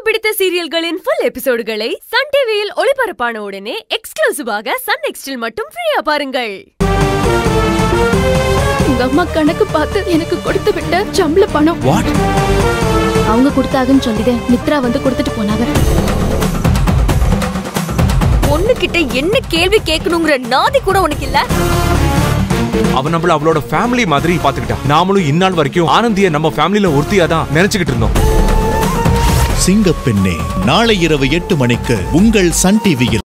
பிடித்த சீரியல்களின் full எபிசோடுகளை Sun டிவியில் ஒளிபரப்பான உடனே எக்ஸ்க்ளூசிவாக சன் நெக்ஸ்டில் மட்டும் ஃப்ரீயா பாருங்கள் உங்க அம்மா கணக்கு பார்த்து எனக்கு கொடுத்து விட்ட சம்பள பணம் வாட் அவங்க கொடுத்தாங்கன்னு சொல்லிதே மித்ரா வந்து கொடுத்துட்டு போனாங்க பொண்ணு கிட்ட என்ன கேள்வி கேட்கணுங்கிற நாதி கூட உனக்கு இல்ல அவ நம்மள அவளோட ஃபேமிலி மாதிரி பாத்துக்கிட்டா நாமளும் இந்நாள் வரைக்கும் ஆனந்திய நம்ம ஃபேமிலில ஒருத்தியா தான் நினைச்சுக்கிட்டு இருந்தோம் சிங்கப்பெண்ணே நாளை இரவு எட்டு மணிக்கு உங்கள் சன் டிவியில்